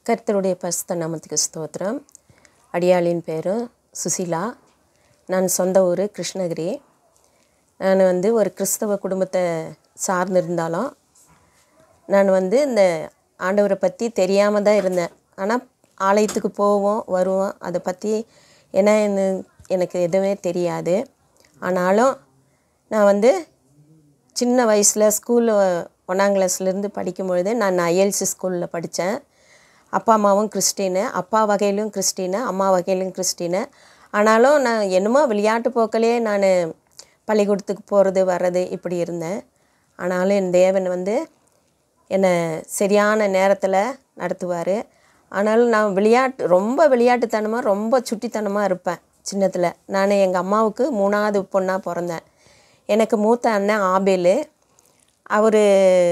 கர்த்தருடைய பரிசுத்த நாமத்துக்கு ஸ்தோத்திரம் அடியாளின் பேர் சுசிலா நான் சொந்த ஊர் கிருஷ்ணகிரி நான் வந்து ஒரு கிறிஸ்தவ குடும்பத்தை சார்ந்திருந்தாலும் நான் வந்து இந்த ஆண்டவரை பற்றி தெரியாமல் தான் இருந்தேன் ஆனால் ஆலயத்துக்கு போவோம் வருவோம் அதை பற்றி என்னன்னு எனக்கு எதுவுமே தெரியாது ஆனாலும் நான் வந்து சின்ன வயசில் ஸ்கூலில் ஒன்றாம் கிளாஸ்லேருந்து படிக்கும்பொழுது நான் ஐஎல்சி ஸ்கூலில் படித்தேன் அப்பா அம்மாவும் கிறிஸ்டினு அப்பா வகையிலும் கிறிஸ்டினு அம்மா வகையிலும் கிறிஸ்டினு ஆனாலும் நான் என்னமோ விளையாட்டு போக்கிலே நான் பள்ளிக்கூடத்துக்கு போகிறது வர்றது இப்படி இருந்தேன் ஆனாலும் என் தேவன் வந்து என்னை சரியான நேரத்தில் நடத்துவார் ஆனாலும் நான் விளையாட்டு ரொம்ப விளையாட்டுத்தனமாக ரொம்ப சுட்டித்தனமாக இருப்பேன் சின்னத்தில் நான் எங்கள் அம்மாவுக்கு மூணாவது பொண்ணாக பிறந்தேன் எனக்கு மூத்த அண்ணன் ஆபேலு அவர்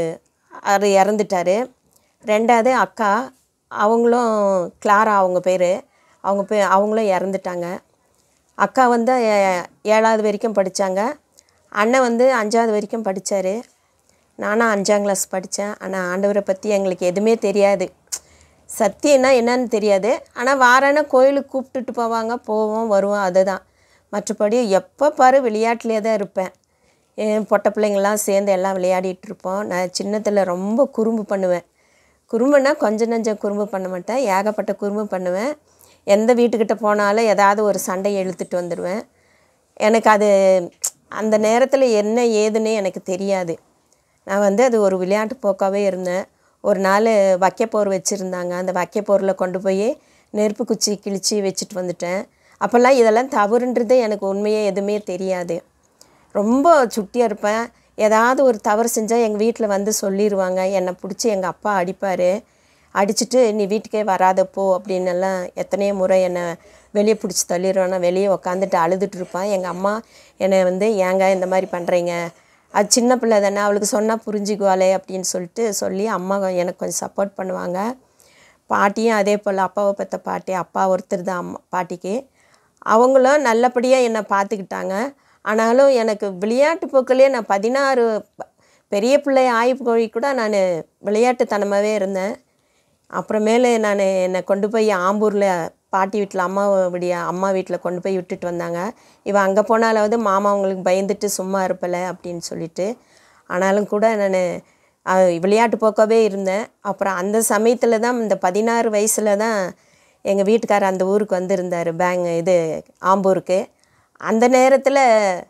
அவர் இறந்துட்டார் ரெண்டாவது அக்கா அவங்களும் கிளாரா அவங்க பேர் அவங்க பே அவங்களும் இறந்துட்டாங்க அக்கா வந்து ஏ- ஏழாவது வரைக்கும் படித்தாங்க அண்ணன் வந்து அஞ்சாவது வரைக்கும் படித்தார் நானும் அஞ்சாம் கிளாஸ் படித்தேன் ஆனால் ஆண்டவரை பற்றி எங்களுக்கு எதுவுமே தெரியாது சத்தியம்னா என்னன்னு தெரியாது ஆனால் வாரான கோயிலுக்கு கூப்பிட்டுட்டு போவாங்க போவோம் வருவோம் அதுதான் மற்றபடி எப்போ பாரு விளையாட்டுலேயே தான் இருப்பேன் என் பொட்ட பிள்ளைங்கள்லாம் சேர்ந்து எல்லாம் விளையாடிட்டு இருப்போம் நான் சின்னத்தில் ரொம்ப குறும்பு பண்ணுவேன் குறும்புனா கொஞ்சம் நஞ்சம் குறும்பு பண்ண மாட்டேன் ஏகப்பட்ட குறும்பு பண்ணுவேன் எந்த வீட்டுக்கிட்ட போனாலும் ஏதாவது ஒரு சண்டை இழுத்துட்டு வந்துடுவேன் எனக்கு அது அந்த நேரத்தில் என்ன ஏதுன்னு எனக்கு தெரியாது நான் வந்து அது ஒரு விளையாட்டு போக்காகவே இருந்தேன் ஒரு நாள் வைக்கப்போர் வச்சுருந்தாங்க அந்த வைக்கப்போரில் கொண்டு போய் நெருப்பு குச்சி கிழிச்சு வச்சுட்டு வந்துட்டேன் அப்போல்லாம் இதெல்லாம் தவறுன்றது எனக்கு உண்மையே எதுவுமே தெரியாது ரொம்ப சுட்டியாக இருப்பேன் ஏதாவது ஒரு தவறு செஞ்சால் எங்கள் வீட்டில் வந்து சொல்லிடுவாங்க என்னை பிடிச்சி எங்கள் அப்பா அடிப்பார் அடிச்சுட்டு நீ வீட்டுக்கே வராத போ அப்படின்னு எல்லாம் எத்தனையோ முறை என்னை வெளியே பிடிச்சி தள்ளிடுவேன் நான் வெளியே உக்காந்துட்டு அழுதுட்டு இருப்பேன் எங்கள் அம்மா என்னை வந்து ஏங்க இந்த மாதிரி பண்ணுறீங்க அது சின்ன பிள்ளை தானே அவளுக்கு சொன்னால் புரிஞ்சுக்குவாளே அப்படின்னு சொல்லிட்டு சொல்லி அம்மா எனக்கு கொஞ்சம் சப்போர்ட் பண்ணுவாங்க பாட்டியும் அதே போல் அப்பாவை பெற்ற பாட்டி அப்பா ஒருத்தர் தான் அம்மா பாட்டிக்கு அவங்களும் நல்லபடியாக என்னை பார்த்துக்கிட்டாங்க ஆனாலும் எனக்கு விளையாட்டு போக்கிலே நான் பதினாறு ப- பெரிய பிள்ளை ஆகி போய் கூட நான் விளையாட்டுத்தனமாகவே இருந்தேன் அப்புறமேலு நான் என்னை கொண்டு போய் ஆம்பூரில் பாட்டி வீட்டில் அம்மா விடிய அம்மா வீட்டில் கொண்டு போய் விட்டுட்டு வந்தாங்க இவன் அங்கே போனாலாவது மாமா அவங்களுக்கு பயந்துட்டு சும்மா இருப்பலை அப்படின்னு சொல்லிட்டு ஆனாலும் கூட நான் விளையாட்டு போக்கவே இருந்தேன் அப்புறம் அந்த சமயத்தில் தான் இந்த பதினாறு வயசில் தான் எங்கள் வீட்டுக்காரர் அந்த ஊருக்கு வந்திருந்தார் பேங் இது ஆம்பூருக்கு அந்த நேரத்தில்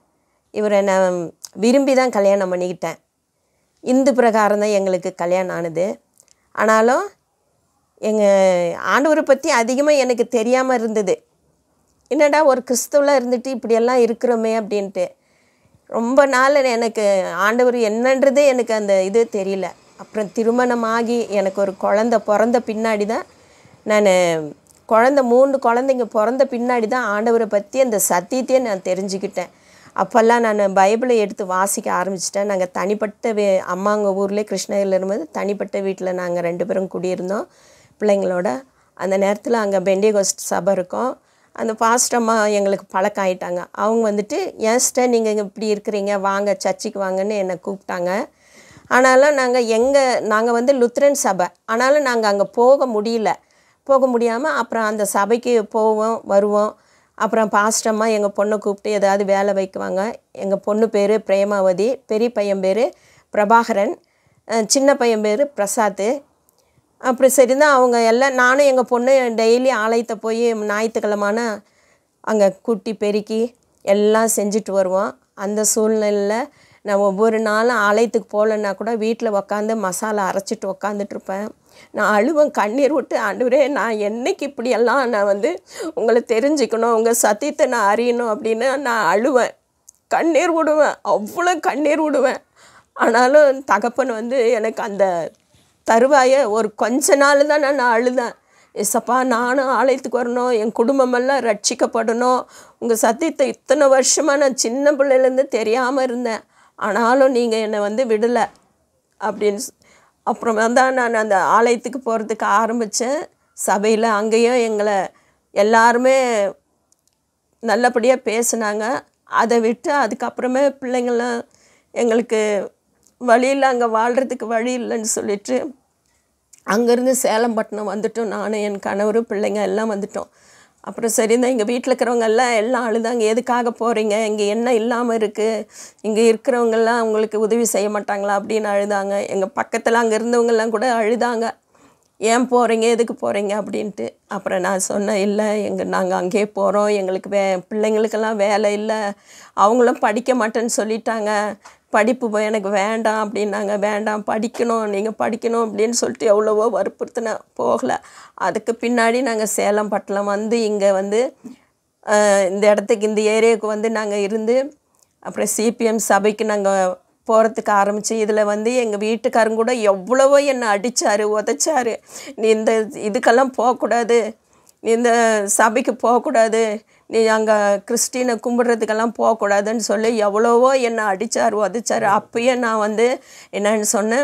இவரை நான் விரும்பி தான் கல்யாணம் பண்ணிக்கிட்டேன் இந்து பிரகாரம் தான் எங்களுக்கு கல்யாணம் ஆனது ஆனாலும் எங்கள் ஆண்டவரை பற்றி அதிகமாக எனக்கு தெரியாமல் இருந்தது என்னடா ஒரு கிறிஸ்துவில் இருந்துட்டு இப்படியெல்லாம் இருக்கிறோமே அப்படின்ட்டு ரொம்ப நாள் எனக்கு ஆண்டவர் என்னன்றதே எனக்கு அந்த இது தெரியல அப்புறம் திருமணமாகி எனக்கு ஒரு குழந்த பிறந்த பின்னாடி தான் நான் குழந்த மூணு குழந்தைங்க பிறந்த பின்னாடி தான் ஆண்டவரை பற்றி அந்த சத்தியத்தையே நான் தெரிஞ்சுக்கிட்டேன் அப்போல்லாம் நான் பைபிளை எடுத்து வாசிக்க ஆரம்பிச்சிட்டேன் நாங்கள் தனிப்பட்ட வே அம்மாங்க ஊர்லேயே கிருஷ்ணகிரியில் இருக்கும்போது தனிப்பட்ட வீட்டில் நாங்கள் ரெண்டு பேரும் குடியிருந்தோம் பிள்ளைங்களோட அந்த நேரத்தில் அங்கே பெண்டிகோஸ்ட் சபை இருக்கும் அந்த பாஸ்டம்மா எங்களுக்கு பழக்கம் ஆயிட்டாங்க அவங்க வந்துட்டு ஏன் சிஸ்டர் நீங்கள் இங்கே இப்படி இருக்கிறீங்க வாங்க சர்ச்சுக்கு வாங்கன்னு என்னை கூப்பிட்டாங்க ஆனாலும் நாங்கள் எங்கே நாங்கள் வந்து லுத்ரன் சபை ஆனாலும் நாங்கள் அங்கே போக முடியல போக முடியாமல் அப்புறம் அந்த சபைக்கு போவோம் வருவோம் அப்புறம் பாஸ்டம்மா எங்கள் பொண்ணை கூப்பிட்டு ஏதாவது வேலை வைக்குவாங்க எங்கள் பொண்ணு பேர் பிரேமாவதி பெரிய பையன் பேர் பிரபாகரன் அஹ் சின்ன பையன் பேர் பிரசாத் அப்புறம் சரி தான் அவங்க எல்லாம் நானும் எங்கள் பொண்ணு டெய்லி ஆலயத்தை போய் ஞாயிற்றுக்கிழமான அங்கே கூட்டி பெருக்கி எல்லாம் செஞ்சுட்டு வருவோம் அந்த சூழ்நிலையில் நான் ஒவ்வொரு நாளும் ஆலயத்துக்கு போகலன்னா கூட வீட்டில் உக்காந்து மசாலா அரைச்சிட்டு உக்காந்துட்டு இருப்பேன் நான் அழுவேன் கண்ணீர் விட்டு ஆண்டவரே நான் என்னைக்கு இப்படியெல்லாம் நான் வந்து உங்களை தெரிஞ்சுக்கணும் உங்கள் சத்தியத்தை நான் அறியணும் அப்படின்னு நான் அழுவேன் கண்ணீர் விடுவேன் அவ்வளோ கண்ணீர் விடுவேன் ஆனாலும் தகப்பன் வந்து எனக்கு அந்த தருவாயை ஒரு கொஞ்ச நாள் தான் நான் அழுதேன் எசப்பா நானும் ஆலயத்துக்கு வரணும் என் குடும்பமெல்லாம் ரட்சிக்கப்படணும் உங்கள் சத்தியத்தை இத்தனை வருஷமாக நான் சின்ன பிள்ளையிலேருந்து தெரியாமல் இருந்தேன் ஆனாலும் நீங்கள் என்னை வந்து விடலை அப்படின்னு சொ- அப்புறமா தான் நான் அந்த ஆலயத்துக்கு போகிறதுக்கு ஆரம்பித்தேன் சபையில் அங்கேயும் எங்களை எல்லாருமே நல்லபடியாக பேசுனாங்க அதை விட்டு அதுக்கப்புறமே பிள்ளைங்கள்லாம் எங்களுக்கு வழி இல்லை அங்கே வாழ்கிறதுக்கு வழி இல்லைன்னு சொல்லிட்டு அங்கேருந்து சேலம்பட்டினம் வந்துட்டோம் நானும் என் கணவர் பிள்ளைங்க எல்லாம் வந்துட்டோம் அப்புறம் சரி இந்த எங்கள் வீட்டில் இருக்கிறவங்க எல்லாம் எல்லாம் அழுதாங்க எதுக்காக போகிறீங்க இங்கே என்ன இல்லாமல் இருக்குது இங்கே இருக்கிறவங்கெல்லாம் உங்களுக்கு உதவி செய்ய மாட்டாங்களா அப்படின்னு அழுதாங்க எங்கள் பக்கத்தில் அங்கே இருந்தவங்கெல்லாம் கூட அழுதாங்க ஏன் போகிறீங்க எதுக்கு போகிறீங்க அப்படின்ட்டு அப்புறம் நான் சொன்னேன் இல்லை எங்கள் நாங்கள் அங்கேயே போகிறோம் எங்களுக்கு வே பிள்ளைங்களுக்கெல்லாம் வேலை இல்லை அவங்களும் படிக்க மாட்டேன்னு சொல்லிட்டாங்க படிப்பு ப- எனக்கு வேண்டாம் அப்படின்னாங்க வேண்டாம் படிக்கணும் நீங்கள் படிக்கணும் அப்படின்னு சொல்லிட்டு எவ்வளவோ வற்புறுத்தினேன் போகலை அதுக்கு பின்னாடி நாங்கள் சேலம் பட்டணம் வந்து இங்கே வந்து அஹ், இந்த இடத்துக்கு இந்த ஏரியாவுக்கு வந்து நாங்கள் இருந்து அப்புறம் சிபிஎம் சபைக்கு நாங்கள் போகிறதுக்கு ஆரம்பித்து இதில் வந்து எங்கள் வீட்டுக்காரங்க கூட எவ்வளவோ என்னை அடித்தார் உதைச்சாரு நீ இந்த இதுக்கெல்லாம் போகக்கூடாது நீ இந்த சபைக்கு போகக்கூடாது நீ அங்கே கிறிஸ்டினை கும்பிட்றதுக்கெல்லாம் போகக்கூடாதுன்னு சொல்லி எவ்வளவோ என்னை அடித்தார் உதைச்சாரு அப்பயே நான் வந்து என்னன்னு சொன்னேன்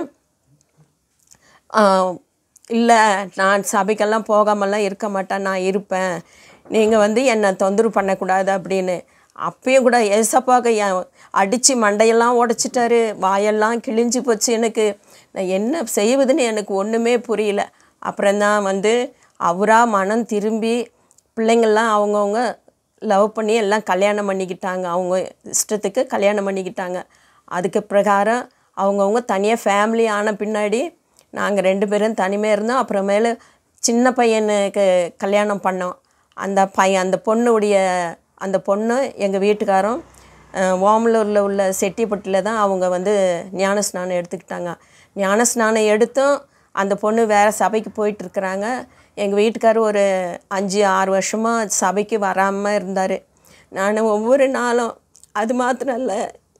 இல்லை நான் சபைக்கெல்லாம் போகாமலாம் இருக்க மாட்டேன் நான் இருப்பேன் நீங்கள் வந்து என்னை தொந்தரவு பண்ணக்கூடாது அப்படின்னு அப்பயும் கூட ஏசப்பாக என் அடித்து மண்டையெல்லாம் உடச்சிட்டாரு வாயெல்லாம் கிழிஞ்சு போச்சு எனக்கு நான் என்ன செய்வதுன்னு எனக்கு ஒன்றுமே புரியல அப்புறம்தான் வந்து அவராக மனம் திரும்பி பிள்ளைங்கள்லாம் அவங்கவுங்க லவ் பண்ணி எல்லாம் கல்யாணம் பண்ணிக்கிட்டாங்க அவங்க இஷ்டத்துக்கு கல்யாணம் பண்ணிக்கிட்டாங்க அதுக்கு பிரகாரம் அவங்கவுங்க தனியாக ஃபேமிலி ஆன பின்னாடி நாங்கள் ரெண்டு பேரும் தனிமையாக இருந்தோம் அப்புறமேலு சின்ன பையனுக்கு கல்யாணம் பண்ணோம் அந்த பையன் அந்த பொண்ணுடைய அந்த பொண்ணு எங்கள் வீட்டுக்காரும் அஹ், ஓமலூரில் உள்ள செட்டிப்பட்டியில் தான் அவங்க வந்து ஞான ஸ்நானம் எடுத்துக்கிட்டாங்க ஞான ஸ்நானம் எடுத்தும் அந்த பொண்ணு வேறு சபைக்கு போயிட்டுருக்குறாங்க எங்கள் வீட்டுக்காரர் ஒரு அஞ்சு ஆறு வருஷமாக சபைக்கு வராமல் இருந்தார் நான் ஒவ்வொரு நாளும் அது மாத்திரம் இல்லை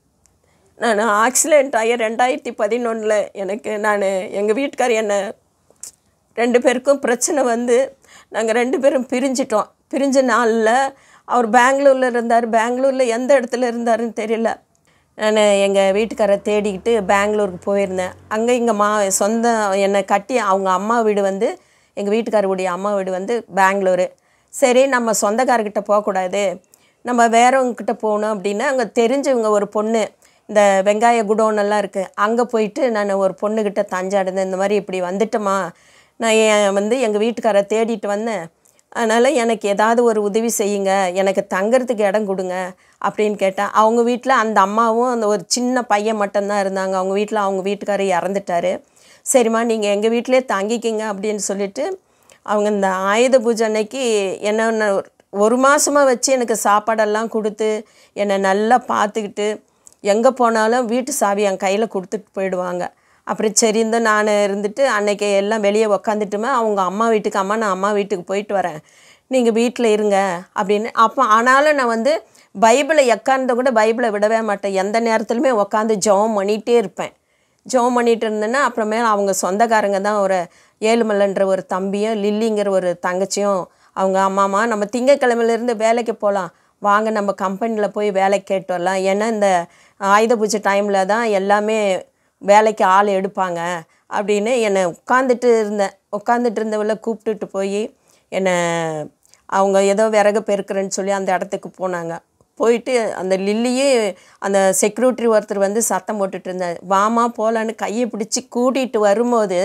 நான் ஆக்சிடெண்ட் ஆகி ரெண்டாயிரத்தி பதினொன்றில் எனக்கு நான் எங்கள் வீட்டுக்கார் என்னை ரெண்டு பேருக்கும் பிரச்சனை வந்து நாங்கள் ரெண்டு பேரும் பிரிஞ்சிட்டோம் பிரிஞ்ச நாளில் அவர் பெங்களூரில் இருந்தார் பெங்களூரில் எந்த இடத்துல இருந்தாருன்னு தெரியல நான் எங்கள் வீட்டுக்காரை தேடிக்கிட்டு பெங்களூருக்கு போயிருந்தேன் அங்கே இங்கே மா சொந்த என்னை கட்டி அவங்க அம்மா வீடு வந்து எங்கள் வீட்டுக்காரருடைய அம்மா வீடு வந்து பெங்களூரு சரி நம்ம சொந்தக்காரர்கிட்ட போகக்கூடாது நம்ம வேறவங்கக்கிட்ட போகணும் அப்படின்னு அங்கே தெரிஞ்சவங்க ஒரு பொண்ணு இந்த வெங்காய குடோன் எல்லாம் இருக்குது அங்கே போயிட்டு நான் ஒரு பொண்ணுக்கிட்ட தஞ்சாடுந்தேன் இந்த மாதிரி இப்படி வந்துட்டோமா நான் என் வந்து எங்கள் வீட்டுக்காரை தேடிட்டு வந்தேன் அதனால் எனக்கு ஏதாவது ஒரு உதவி செய்யுங்க எனக்கு தங்கறதுக்கு இடம் கொடுங்க அப்படின்னு கேட்டேன் அவங்க வீட்டில் அந்த அம்மாவும் அந்த ஒரு சின்ன பையன் மட்டும்தான் இருந்தாங்க அவங்க வீட்டில் அவங்க வீட்டுக்காரர் இறந்துட்டாரு சரிம்மா நீங்கள் எங்கள் வீட்டிலே தங்கிக்கிங்க அப்படின்னு சொல்லிட்டு அவங்க இந்த ஆயுத பூஜை அன்னைக்கு என்ன ஒரு மாதமாக வச்சு எனக்கு சாப்பாடெல்லாம் கொடுத்து என்னை நல்லா பார்த்துக்கிட்டு எங்கே போனாலும் வீட்டு சாவி என் கையில் கொடுத்துட்டு போயிடுவாங்க அப்புறம் சரி இந்த நான் இருந்துட்டு அன்னைக்கு எல்லாம் வெளியே உக்காந்துட்டுமே அவங்க அம்மா வீட்டுக்கு அம்மா நான் அம்மா வீட்டுக்கு போயிட்டு வரேன் நீங்கள் வீட்டில் இருங்க அப்படின்னு அப்போ ஆனாலும் நான் வந்து பைபிளை எக்காந்த கூட பைபிளை விடவே மாட்டேன் எந்த நேரத்துலையுமே உக்காந்து ஜெபம் பண்ணிகிட்டே இருப்பேன் ஜெபம் பண்ணிட்டு இருந்தேன்னா அப்புறமே அவங்க சொந்தக்காரங்க தான் ஒரு ஏழுமலைன்ற ஒரு தம்பியும் லில்லிங்கிற ஒரு தங்கச்சியும் அவங்க அம்மாமா நம்ம திங்கக்கிழமையிலேருந்து வேலைக்கு போகலாம் வாங்க நம்ம கம்பெனியில் போய் வேலைக்கு கேட்டு வரலாம் ஏன்னா இந்த ஆயுத பூஜை டைமில் தான் எல்லாமே வேலைக்கு ஆள் எடுப்பாங்க அப்படின்னு என்னை உட்காந்துட்டு இருந்தேன் உட்காந்துட்டு இருந்தவளை கூப்பிட்டுட்டு போய் என்னை அவங்க ஏதோ விறகு பெருக்கிறேன்னு சொல்லி அந்த இடத்துக்கு போனாங்க போயிட்டு அந்த லில்லியே அந்த செக்யூரிட்டி ஒருத்தர் வந்து சத்தம் போட்டுட்டு இருந்தார் வாமா போகலான்னு கையை பிடிச்சி கூட்டிகிட்டு வரும்போது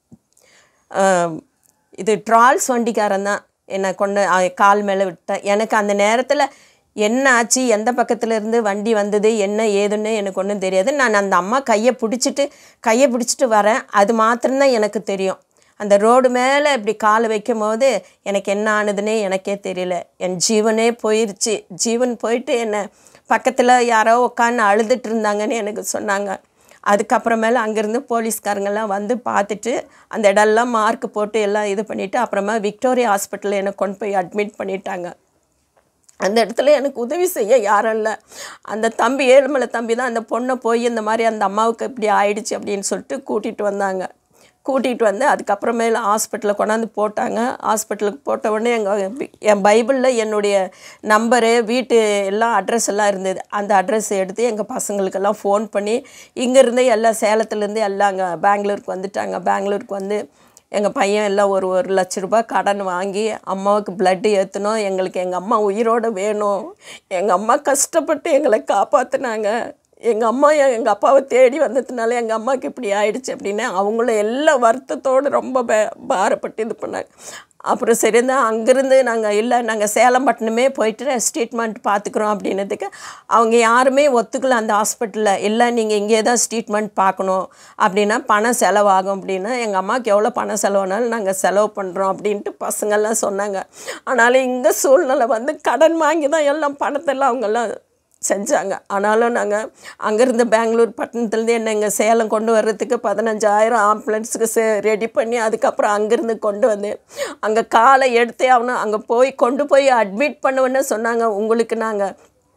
ஆம், இது ட்ரால்ஸ் வண்டிக்காரன் தான் என்னை கொண்டு அ- கால் மேலே விட்டேன் எனக்கு அந்த நேரத்தில் என்ன ஆச்சு எந்த பக்கத்துல இருந்து வண்டி வந்தது என்ன ஏதுன்னு எனக்கு ஒன்றும் தெரியாது நான் அந்த அம்மா கையை பிடிச்சிட்டு கையை பிடிச்சிட்டு வரேன் அது மாத்திரம்தான் எனக்கு தெரியும் அந்த ரோடு மேலே இப்படி காலை வைக்கும் போது எனக்கு என்ன ஆனதுன்னே எனக்கே தெரியல என் ஜீவனே போயிருச்சு ஜீவன் போயிட்டு என்னை பக்கத்தில் யாரோ உட்காந்து அழுதுட்டு இருந்தாங்கன்னு எனக்கு சொன்னாங்க அதுக்கப்புறமேல அங்கேருந்து போலீஸ்காரங்கெல்லாம் வந்து பார்த்துட்டு அந்த இடம்லாம் மார்க் போட்டு எல்லாம் இது பண்ணிவிட்டு அப்புறமா விக்டோரியா ஹாஸ்பிட்டலில் என்னை கொண்டு போய் அட்மிட் பண்ணிட்டாங்க அந்த இடத்துல எனக்கு உதவி செய்ய யாரும் இல்லை அந்த தம்பி ஏழுமலை தம்பி தான் அந்த பொண்ணை போய் இந்த மாதிரி அந்த அம்மாவுக்கு இப்படி ஆயிடுச்சு அப்படின்னு சொல்லிட்டு கூட்டிகிட்டு வந்தாங்க கூட்டிகிட்டு வந்து அதுக்கப்புறமேல ஹாஸ்பிட்டலில் கொண்டாந்து போட்டாங்க ஹாஸ்பிட்டலுக்கு போட்ட உடனே எங்கள் என் பைபிளில் என்னுடைய நம்பரு வீட்டு எல்லாம் அட்ரஸ் எல்லாம் இருந்தது அந்த அட்ரஸ் எடுத்து எங்கள் பசங்களுக்கெல்லாம் ஃபோன் பண்ணி இங்கேருந்தே எல்லாம் சேலத்துலேருந்து எல்லாம் அங்கே பெங்களூருக்கு வந்துட்டாங்க பெங்களூருக்கு வந்து எங்கள் பையன் எல்லாம் ஒரு ஒரு லட்ச ரூபாய் கடன் வாங்கி அம்மாவுக்கு பிளட்டு ஏற்றணும் எங்களுக்கு எங்கள் அம்மா உயிரோடு வேணும் எங்கள் அம்மா கஷ்டப்பட்டு எங்களை காப்பாற்றினாங்க எங்கள் அம்மா எங்கள் அப்பாவை தேடி வந்ததுனால எங்கள் அம்மாவுக்கு இப்படி ஆயிடுச்சு அப்படின்னு அவங்களும் எல்லா வருத்தத்தோடு ரொம்ப பே- பாரப்பட்டு இது பண்ணாங்க அப்புறம் சரி தான் அங்கேருந்து நாங்கள் இல்லை நாங்கள் சேலம் பட்டணமே போயிட்டு ட்ரீட்மெண்ட் பார்த்துக்குறோம் அப்படின்னதுக்கு அவங்க யாருமே ஒத்துக்கல அந்த ஹாஸ்பிட்டலில் இல்லை நீங்கள் இங்கே தான் ட்ரீட்மெண்ட் பார்க்கணும் அப்படின்னா பணம் செலவாகும் அப்படின்னா எங்கள் அம்மாவுக்கு எவ்வளோ பணம் செலவானாலும் நாங்கள் செலவு பண்ணுறோம் அப்படின்ட்டு பசங்கள்லாம் சொன்னாங்க ஆனாலும் இங்கே சூழ்நிலை வந்து கடன் வாங்கி தான் எல்லாம் பணத்தெல்லாம் அவங்கெல்லாம் செஞ்சாங்க ஆனாலும் நாங்கள் அங்கேருந்து பெங்களூர் பட்டணத்துலேருந்து என்ன இங்கே சேலம் கொண்டு வர்றதுக்கு பதினஞ்சாயிரம் ஆம்புலன்ஸுக்கு சே ரெடி பண்ணி அதுக்கப்புறம் அங்கேருந்து கொண்டு வந்து அங்கே காலை எடுத்தே ஆகணும் அங்கே போய் கொண்டு போய் அட்மிட் பண்ணுவேன்னு சொன்னாங்க உங்களுக்கு நாங்கள்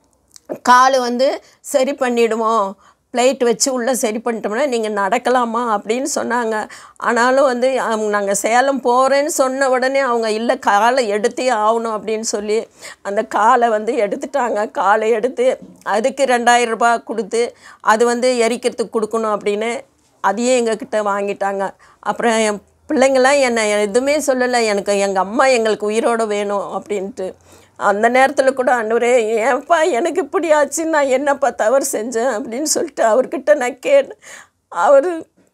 கால் வந்து சரி பண்ணிடுவோம் பிளேட் வச்சு உள்ளே சரி பண்ணிட்டோம்னா நீங்கள் நடக்கலாமா அப்படின்னு சொன்னாங்க ஆனாலும் வந்து நாங்கள் சேலம் போகிறேன்னு சொன்ன உடனே அவங்க இல்லை காலை எடுத்தே ஆகணும் அப்படின்னு சொல்லி அந்த காலை வந்து எடுத்துட்டாங்க காலை எடுத்து அதுக்கு ரெண்டாயிரம் ரூபாய் கொடுத்து அது வந்து எரிக்கிறதுக்கு கொடுக்கணும் அப்படின்னு அதையும் எங்ககிட்ட வாங்கிட்டாங்க அப்புறம் என் பிள்ளைங்களாம் என்னை எதுவுமே சொல்லலை எனக்கு எங்கள் அம்மா எங்களுக்கு உயிரோட வேணும் அப்படின்ட்டு அந்த நேரத்தில் கூட ஆண்டவரே ஏன்ப்பா எனக்கு இப்படி ஆச்சு நான் என்னப்பா தவறு செஞ்சேன் அப்படின்னு சொல்லிட்டு அவர்கிட்ட நான் கேட்டேன் அவர்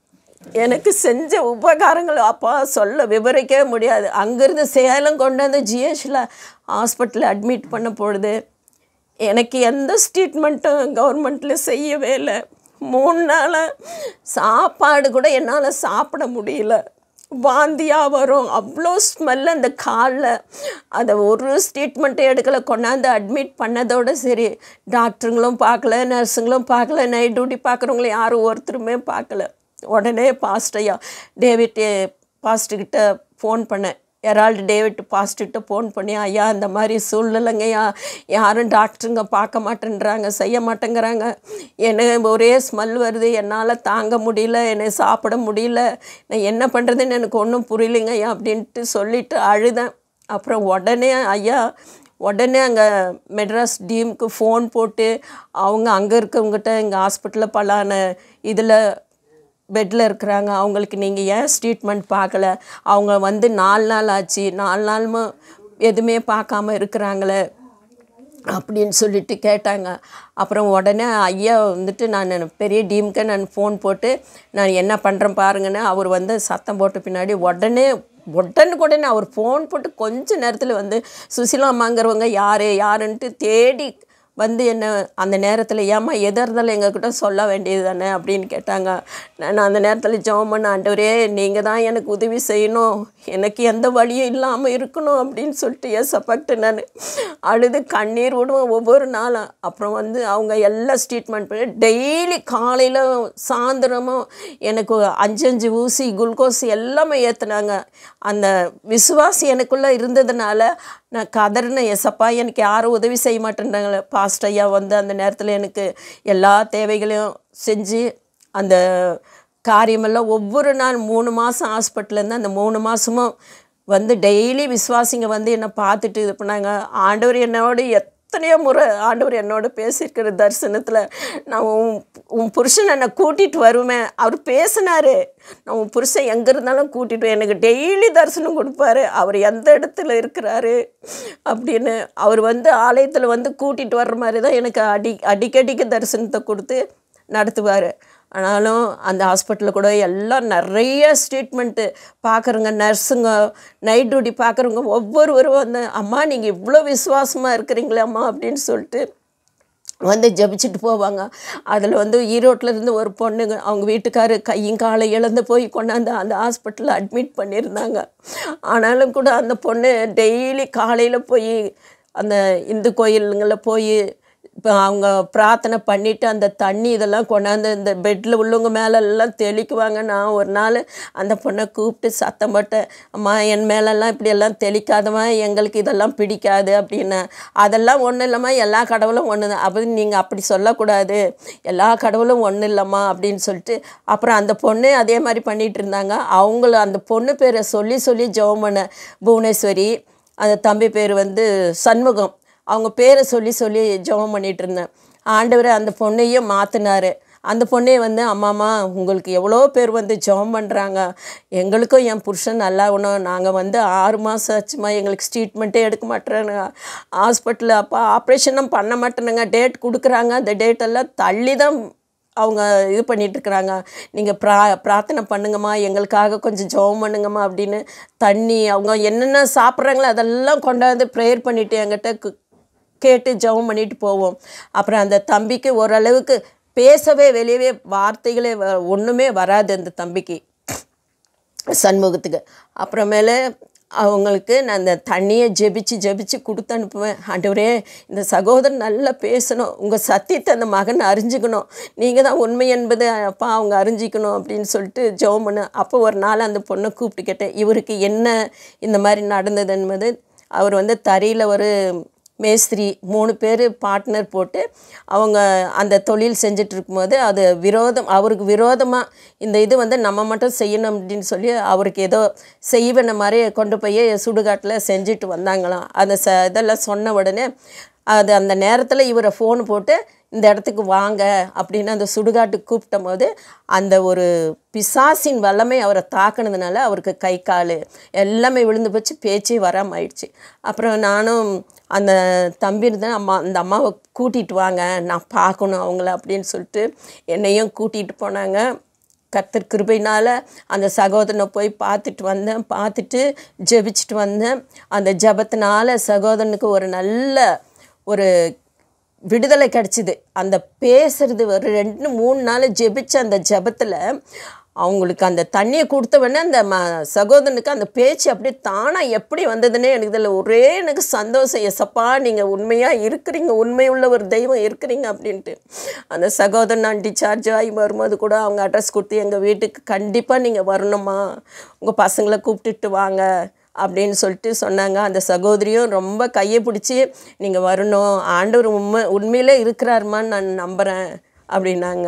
எனக்கு செஞ்ச உபகாரங்கள் அப்பா சொல்ல விவரிக்கவே முடியாது அங்கேருந்து சேலம் கொண்டு வந்து ஜிஹெச்சில் ஹாஸ்பிட்டலில் அட்மிட் பண்ண பொழுது எனக்கு எந்த ட்ரீட்மெண்ட்டும் கவர்மெண்ட்டில் செய்யவே இல்லை மூணு நாளாக சாப்பாடு கூட என்னால் சாப்பிட முடியல வாந்தியாக வரும் அவ்வளோ ஸ்மெல் அந்த காலில் அதை ஒரு ஸ்டேட்மெண்ட்டே எடுக்கலை கொண்டாந்து அட்மிட் பண்ணதோட சரி டாக்டருங்களும் பார்க்கல நர்ஸுங்களும் பார்க்கல நைட் டியூட்டி பார்க்குறவங்களும் யாரும் ஒருத்தருமே பார்க்கல உடனே பாஸ்டையா டேவிட் பாஸ்ட்டுக்கிட்ட ஃபோன் பண்ணேன் எரால்டு டேவிட் பாஸ்ட்டுக்கிட்ட ஃபோன் பண்ணி ஐயா இந்த மாதிரி சூழ்நிலைங்கய்யா யாரும் டாக்டருங்க பார்க்க மாட்டேன்றாங்க செய்ய மாட்டேங்கிறாங்க எனக்கு ஒரே ஸ்மெல் வருது என்னால் தாங்க முடியல என்னை சாப்பிட முடியல நான் என்ன பண்ணுறதுன்னு எனக்கு ஒன்றும் புரியலைங்க ஐயா அப்படின்ட்டு சொல்லிட்டு அழுதேன் அப்புறம் உடனே ஐயா உடனே அங்கே மெட்ராஸ் டீமுக்கு ஃபோன் போட்டு அவங்க அங்கே இருக்கவங்ககிட்ட எங்கள் ஹாஸ்பிட்டலில் பலான இதில் பெட்டில் இருக்கிறாங்க அவங்களுக்கு நீங்கள் ஏன் ட்ரீட்மெண்ட் பார்க்கல அவங்க வந்து நாலு நாள் ஆச்சு நாலு நாளும் எதுவுமே பார்க்காம இருக்கிறாங்களே அப்படின்னு சொல்லிட்டு கேட்டாங்க அப்புறம் உடனே ஐயா வந்துட்டு நான் பெரிய டீமுக்கு நான் ஃபோன் போட்டு நான் என்ன பண்ணுறேன் பாருங்கன்னு அவர் வந்து சத்தம் போட்ட பின்னாடி உடனே உடனுக்குடனே அவர் ஃபோன் போட்டு கொஞ்ச நேரத்தில் வந்து சுசிலா அம்மாங்கிறவங்க யார் யாருன்ட்டு தேடி வந்து என்ன அந்த நேரத்தில் ஏம்மா எதாக இருந்தாலும் எங்ககிட்ட சொல்ல வேண்டியது தானே அப்படின்னு கேட்டாங்க நான் அந்த நேரத்தில் ஜெபம் பண்ண ஆண்டவரே நீங்கள் தான் எனக்கு உதவி செய்யணும் எனக்கு எந்த வழியும் இல்லாமல் இருக்கணும் அப்படின்னு சொல்லிட்டு ஏசப்பட்டு நான் அழுது கண்ணீர் விடுவேன் ஒவ்வொரு நாளும் அப்புறம் வந்து அவங்க எல்லாம் ட்ரீட்மெண்ட் பண்ணி டெய்லி காலையில் சாயந்தரமும் எனக்கு அஞ்சு அஞ்சு ஊசி குளுக்கோஸ் எல்லாமே ஏற்றுனாங்க அந்த விசுவாசி எனக்குள்ளே இருந்ததுனால நான் கதறின எசப்பா எனக்கு யாரும் உதவி செய்ய மாட்டேன்றாங்களே பாஸ்ட் ஐயா வந்து அந்த நேரத்தில் எனக்கு எல்லா தேவைகளையும் செஞ்சு அந்த காரியமெல்லாம் ஒவ்வொரு நாள் மூணு மாதம் ஹாஸ்பிட்டலேருந்து அந்த மூணு மாதமும் வந்து டெய்லி விசுவாசிங்க வந்து என்னை பார்த்துட்டு இது பண்ணாங்க ஆண்டவர் என்னோட எத்தனையோ முறை ஆண்டவர் என்னோட பேசியிருக்கிற தரிசனத்தில் நான் உன் உன் புருஷன் என்னை கூட்டிகிட்டு வருவேன் அவர் பேசினார் நான் உன் புருஷன் எங்கே இருந்தாலும் கூட்டிகிட்டு எனக்கு டெய்லி தரிசனம் கொடுப்பாரு அவர் எந்த இடத்துல இருக்கிறாரு அப்படின்னு அவர் வந்து ஆலயத்தில் வந்து கூட்டிகிட்டு வர்ற மாதிரி தான் எனக்கு அடி அடிக்கடிக்கு தரிசனத்தை கொடுத்து நடத்துவார் ஆனாலும் அந்த ஹாஸ்பிட்டலில் கூட எல்லாம் நிறைய ஸ்ட்ரீட்மெண்ட்டு பார்க்குறவங்க நர்ஸுங்க நைட் டியூட்டி பார்க்குறவங்க ஒவ்வொருவரும் வந்து அம்மா நீங்கள் இவ்வளோ விசுவாசமாக இருக்கிறீங்களே அம்மா அப்படின்னு சொல்லிட்டு வந்து ஜபிச்சுட்டு போவாங்க அதில் வந்து ஈரோட்டில் இருந்து ஒரு பொண்ணுங்க அவங்க வீட்டுக்காரு கையும் காலை இழந்து போய் கொண்டாந்து அந்த ஹாஸ்பிட்டலில் அட்மிட் பண்ணியிருந்தாங்க ஆனாலும் கூட அந்த பொண்ணு டெய்லி காலையில் போய் அந்த இந்து கோயிலுங்களில் போய் இப்போ அவங்க பிரார்த்தனை பண்ணிவிட்டு அந்த தண்ணி இதெல்லாம் கொண்டாந்து இந்த பெட்டில் உள்ளவங்க மேலே எல்லாம் தெளிக்குவாங்க நான் ஒரு நாள் அந்த பொண்ணை கூப்பிட்டு சத்தம் போட்டேன் அம்மா என் மேலெல்லாம் இப்படியெல்லாம் தெளிக்காதம்மா எங்களுக்கு இதெல்லாம் பிடிக்காது அப்படின்னு அதெல்லாம் ஒன்றும் இல்லைம்மா எல்லா கடவுளும் ஒன்று தான் அப்படி நீங்கள் அப்படி சொல்லக்கூடாது எல்லா கடவுளும் ஒன்றும் இல்லைம்மா அப்படின்னு சொல்லிட்டு அப்புறம் அந்த பொண்ணு அதே மாதிரி பண்ணிகிட்டு இருந்தாங்க அவங்கள அந்த பொண்ணு பேரை சொல்லி சொல்லி ஜெபம் பண்ண புவனேஸ்வரி அந்த தம்பி பேர் வந்து சண்முகம் அவங்க பேரை சொல்லி சொல்லி ஜெபம் பண்ணிகிட்டு இருந்தேன் ஆண்டவர் அந்த பொண்ணையும் மாற்றினாரு அந்த பொண்ணே வந்து அம்மாம்மா உங்களுக்கு எவ்வளோ பேர் வந்து ஜெபம் பண்ணுறாங்க எங்களுக்கும் என் புருஷன் நல்லா ஆகணும் நாங்கள் வந்து ஆறு மாதம் ஆச்சுமா எங்களுக்கு ட்ரீட்மெண்ட்டே எடுக்க மாட்டேறாங்க ஹாஸ்பிட்டலில் அப்போ ஆப்ரேஷனும் பண்ண மாட்டேனுங்க டேட் கொடுக்குறாங்க அந்த டேட்டெல்லாம் தள்ளி தான் அவங்க இது பண்ணிட்டு இருக்கிறாங்க நீங்கள் ப்ரா பிரார்த்தனை பண்ணுங்கம்மா எங்களுக்காக கொஞ்சம் ஜெபம் பண்ணுங்கம்மா அப்படின்னு தண்ணி அவங்க என்னென்ன சாப்பிட்றாங்களோ அதெல்லாம் கொண்டாந்து ப்ரேயர் பண்ணிட்டு என்கிட்ட கு- கேட்டு ஜெபம் பண்ணிட்டு போவோம் அப்புறம் அந்த தம்பிக்கு ஓரளவுக்கு பேசவே வெளியவே வார்த்தைகளே வ- ஒன்றுமே வராது அந்த தம்பிக்கு சண்முகத்துக்கு அப்புறமேல அவங்களுக்கு நான் அந்த தண்ணியை ஜெபிச்சு ஜெபிச்சு கொடுத்து அனுப்புவேன் ஆண்டவரே இந்த சகோதரன் நல்லா பேசணும் உங்கள் சத்தியத்தை அந்த மகன் அறிஞ்சுக்கணும் நீங்கள் தான் உண்மை என்பது அப்பா அவங்க அறிஞ்சிக்கணும் அப்படின்னு சொல்லிட்டு ஜெபம் பண்ணு அப்போ ஒரு நாள் அந்த பொண்ணை கூப்பிட்டு கேட்டேன் இவருக்கு என்ன இந்த மாதிரி நடந்தது என்பது அவர் வந்து தறியில் ஒரு மேஸ்திரி மூணு பேர் பார்ட்னர் போட்டு அவங்க அந்த தொழில் செஞ்சுட்டு இருக்கும்போது அது விரோதம் அவருக்கு விரோதமாக இந்த இது வந்து நம்ம மட்டும் செய்யணும் அப்படின்னு சொல்லி அவருக்கு ஏதோ செய்வன மாதிரி கொண்டு போய் சுடுகாட்டில் செஞ்சுட்டு வந்தாங்களாம் அந்த ச இதெல்லாம் சொன்ன உடனே அது அந்த நேரத்தில் இவரை ஃபோன் போட்டு இந்த இடத்துக்கு வாங்க அப்படின்னு அந்த சுடுகாட்டுக்கு கூப்பிட்ட போது அந்த ஒரு பிசாசின் வல்லமை அவரை தாக்குனதுனால அவருக்கு கை கால் எல்லாமே விழுந்து போச்சு பேச்சே வராமல் ஆயிடுச்சு அப்புறம் நானும் அந்த தம்பி இருந்தேன் அம்மா அந்த அம்மாவை கூட்டிகிட்டு வாங்க நான் பார்க்கணும் அவங்கள அப்படின்னு சொல்லிட்டு என்னையும் கூட்டிகிட்டு போனாங்க கர்த்தர் கிருபையினால் அந்த சகோதரனை போய் பார்த்துட்டு வந்தேன் பார்த்துட்டு ஜெபிச்சுட்டு வந்தேன் அந்த ஜெபத்தினால சகோதரனுக்கு ஒரு நல்ல ஒரு விடுதலை கிடச்சிது அந்த பேசுறது ஒரு ரெண்டு மூணு நாள் ஜெபிச்ச அந்த ஜெபத்தில் அவங்களுக்கு அந்த தண்ணியை கொடுத்த உடனே அந்த ம சகோதரனுக்கு அந்த பேச்சு அப்படியே தானாக எப்படி வந்ததுன்னே எனக்கு இதில் ஒரே எனக்கு சந்தோஷம் எசப்பா நீங்கள் உண்மையாக இருக்கிறீங்க உண்மை உள்ள ஒரு தெய்வம் இருக்கிறீங்க அப்படின்ட்டு அந்த சகோதரன் நான் டிஸ்சார்ஜ் ஆகி வரும்போது கூட அவங்க அட்ரஸ் கொடுத்து எங்கள் வீட்டுக்கு கண்டிப்பாக நீங்கள் வரணுமா உங்கள் பசங்களை கூப்பிட்டுட்டு வாங்க அப்படின்னு சொல்லிட்டு சொன்னாங்க அந்த சகோதரியும் ரொம்ப கையை பிடிச்சி நீங்கள் வரணும் ஆண்டவர் உண்மை உண்மையிலே இருக்கிறாருமான்னு நான் நம்புகிறேன் அப்படின்னாங்க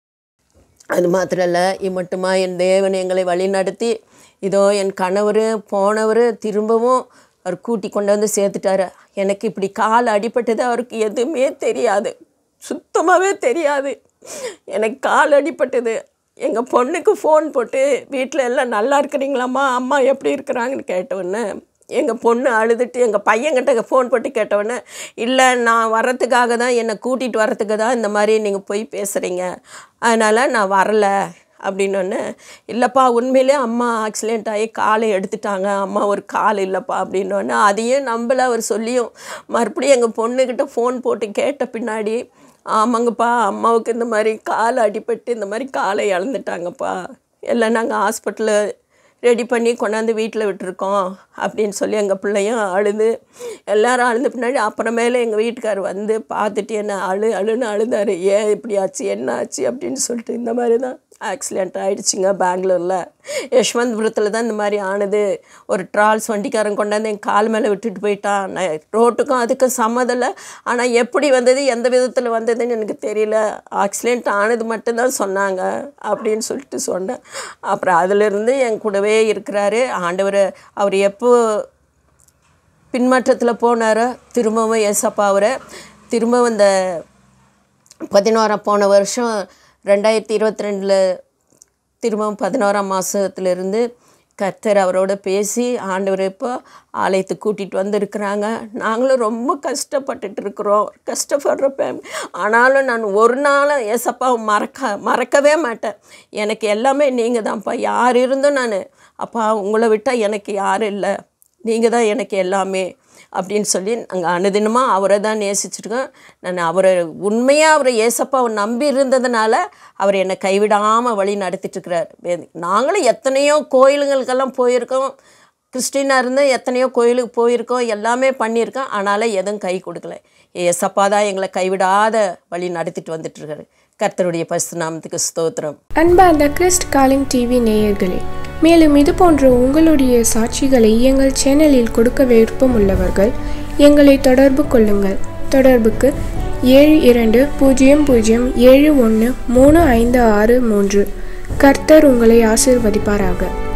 அது மாத்திரம் இல்லை இம்மட்டுமா என் தேவன் எங்களை வழி நடத்தி இதோ என் கணவர் போனவர் திரும்பவும் அவர் கூட்டி கொண்டு வந்து சேர்த்துட்டாரு எனக்கு இப்படி கால் அடிபட்டது அவருக்கு எதுவுமே தெரியாது சுத்தமாகவே தெரியாது எனக்கு கால் அடிபட்டது எங்கள் பொண்ணுக்கு ஃபோன் போட்டு வீட்டில் எல்லாம் நல்லா இருக்கிறீங்களாம்மா அம்மா எப்படி இருக்கிறாங்கன்னு கேட்டவுடனே எங்கள் பொண்ணு அழுதுட்டு எங்கள் பையன்கிட்ட ஃபோன் போட்டு கேட்டவுடனே இல்லை நான் வர்றதுக்காக தான் என்னை கூட்டிகிட்டு வர்றதுக்கு தான் இந்த மாதிரி நீங்கள் போய் பேசுகிறீங்க அதனால் நான் வரல அப்படின்னொன்னே இல்லைப்பா உண்மையிலே அம்மா ஆக்சிடெண்ட் ஆகி காலை எடுத்துட்டாங்க அம்மா ஒரு கால் இல்லைப்பா அப்படின்னோடனே அதையும் நம்பல அவர் சொல்லியும் மறுபடியும் எங்கள் பொண்ணுக்கிட்ட ஃபோன் போட்டு கேட்ட பின்னாடி ஆமாங்கப்பா அம்மாவுக்கு இந்த மாதிரி கால் அடிபட்டு இந்த மாதிரி காலை இழந்துட்டாங்கப்பா எல்லாம் நாங்கள் ஹாஸ்பிட்டலில் ரெடி பண்ணி கொண்டாந்து வீட்டில் விட்டுருக்கோம் அப்படின்னு சொல்லி எங்கள் பிள்ளையும் அழுது எல்லாரும் அழுந்த பின்னாடி அப்புறமேல எங்கள் வீட்டுக்கார் வந்து பார்த்துட்டு என்ன அழு அழுன்னு அழுதாரு ஏன் இப்படி ஆச்சு என்ன ஆச்சு அப்படின்னு சொல்லிட்டு இந்த மாதிரி தான் ஆக்சிடெண்ட் ஆகிடுச்சிங்க பெங்களூரில் யஷ்வந்த்புரத்தில் தான் இந்த மாதிரி ஆனது ஒரு ட்ரால்ஸ் வண்டிக்காரன் கொண்டாந்து என் கால் மேலே விட்டுட்டு போயிட்டான் நான் ரோட்டுக்கும் அதுக்கும் சம்மதில்லை ஆனால் எப்படி வந்தது எந்த விதத்தில் வந்ததுன்னு எனக்கு தெரியல ஆக்சிடெண்ட் ஆனது மட்டும்தான் சொன்னாங்க அப்படின்னு சொல்லிட்டு சொன்னேன் அப்புறம் அதிலிருந்து என் கூடவே இருக்கிறாரு ஆண்டவர் அவர் எப்போ பின்மாற்றத்தில் போனாரோ திரும்பவும் ஏசப்பா அவரை திரும்பவும் இந்த பதினோராம் போன வருஷம் ரெண்டாயிரத்தி இருபத்தி ரெண்டில் திரும்பவும் பதினோராம் மாதத்துலேருந்து கர்த்தர் அவரோட பேசி ஆண்டவர் இப்போ ஆலயத்துக்கு கூட்டிகிட்டு வந்திருக்கிறாங்க நாங்களும் ரொம்ப கஷ்டப்பட்டுட்டு இருக்கிறோம் கஷ்டப்படுறப்ப ஆனாலும் நான் ஒரு நாளும் ஏசப்பாவை மறக்க மறக்கவே மாட்டேன் எனக்கு எல்லாமே நீங்கள் தான்ப்பா யார் இருந்தும் நான் அப்பா உங்களை விட்டால் எனக்கு யாரும் இல்லை நீங்கள் தான் எனக்கு எல்லாமே அப்படின்னு சொல்லி நாங்கள் அனுதினமாக அவரை தான் நேசிச்சிருக்கோம் நான் அவரை உண்மையாக அவரை ஏசப்பாவை நம்பி இருந்ததுனால அவர் என்னை கைவிடாமல் வழி நடத்திட்டுருக்கிறார் நாங்களும் எத்தனையோ கோயிலுங்களுக்கெல்லாம் போயிருக்கோம் கிறிஸ்டினாக இருந்து எத்தனையோ கோயிலுக்கு போயிருக்கோம் எல்லாமே பண்ணியிருக்கோம் ஆனாலும் எதுவும் கை கொடுக்கல ஏசப்பா தான் எங்களை கைவிடாத வழி நடத்திட்டு வந்துட்டுருக்காரு கர்த்தருடைய பரிசு நாமத்துக்கு ஸ்தோத்திரம் அன்பார்ந்த கிறிஸ்ட் காலிங் டிவி நேயர்களே மேலும் இது போன்ற உங்களுடைய சாட்சிகளை எங்கள் சேனலில் கொடுக்க விருப்பம் உள்ளவர்கள் எங்களை தொடர்பு கொள்ளுங்கள் தொடர்புக்கு ஏழு இரண்டு பூஜ்ஜியம் பூஜ்ஜியம் ஏழு ஒன்று மூணு ஐந்து ஆறு மூன்று கர்த்தர் உங்களை ஆசிர்வதிப்பாராக